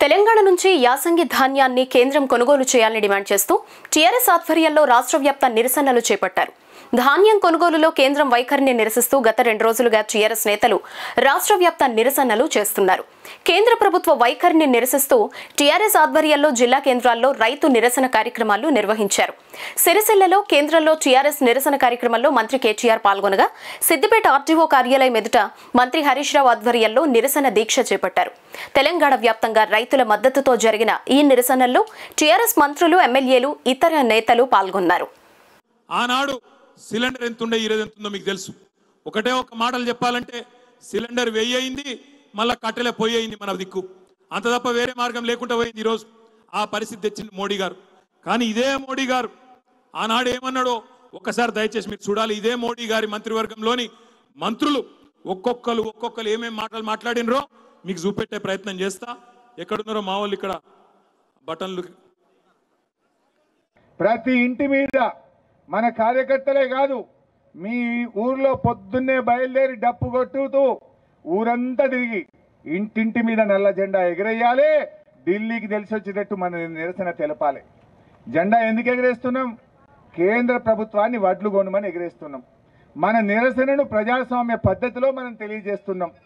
తెలంగాణ నుంచి యాసంగి ధాన్యాన్ని కేంద్రం కొనుగోలు చేయాలని డిమాండ్ చేస్తూ టీఆర్ఎస్ ఆధ్వర్యంలో రాష్ట్ర వ్యాప్త నిరసనలు చేపట్టారు ధాన్యం కొనుగోలులో కేంద్రం వైఖరిని నిరసిస్తూ గత రెండు రోజులుగా టీఆర్ఎస్ నేతలు రాష్ట్ర వ్యాప్త నిరసనలు చేస్తున్నారు కేంద్ర ప్రభుత్వ వైఖరిని నిరసిస్తూ టీఆర్ఎస్ ఆధ్వర్యంలో జిల్లా కేంద్రాల్లో రైతు నిరసన కార్యక్రమాలు నిర్వహించారు సిరిసిల్లలో కేంద్రంలో టీఆర్ఎస్ నిరసన కార్యక్రమంలో మంత్రి కేటీఆర్ పాల్గొనగా సిద్దిపేట ఆర్టీఓ కార్యాలయం ఎదుట మంత్రి హరీష్ రావు ఆధ్వర్యంలో నిరసన దీక్ష చేపట్టారు తెలంగాణ వ్యాప్తంగా రైతుల మద్దతుతో జరిగిన ఈ నిరసనల్లో టీఆర్ఎస్ మంత్రులు ఎమ్మెల్యేలు ఇతర నేతలు పాల్గొన్నారు ఆనాడు సిలిండర్ ఎంత ఉండే ఈరోజు ఎంత ఉందో మీకు తెలుసు ఒకటే ఒక మాటలు చెప్పాలంటే సిలిండర్ వెయ్యి అయింది మళ్ళా కట్టెలే పొయ్యి అయింది మన దిక్కు అంత తప్ప వేరే మార్గం లేకుండా పోయింది ఈరోజు ఆ పరిస్థితి తెచ్చింది మోడీ గారు కానీ ఇదే మోడీ గారు ఆనాడు ఏమన్నాడో ఒక్కసారి దయచేసి మీరు చూడాలి ఇదే మోడీ గారి మంత్రివర్గంలోని మంత్రులు ఒక్కొక్కరు ఒక్కొక్కరు ఏమేమి మాటలు మాట్లాడినరో మీకు చూపెట్టే ప్రయత్నం చేస్తా ఎక్కడున్నారో మా వాళ్ళు ఇక్కడ బటన్లు ప్రతి ఇంటి మీద మన కార్యకర్తలే కాదు మీ ఊర్లో పొద్దున్నే బయలుదేరి డప్పు కొట్టుతూ ఊరంతా తిరిగి ఇంటింటి మీద నల్ల జెండా ఎగరేయాలి ఢిల్లీకి తెలిసి వచ్చేటట్టు మన నిరసన తెలపాలి జెండా ఎందుకు ఎగరేస్తున్నాం కేంద్ర ప్రభుత్వాన్ని వడ్లు కొనమని ఎగరేస్తున్నాం మన నిరసనను ప్రజాస్వామ్య పద్ధతిలో మనం తెలియజేస్తున్నాం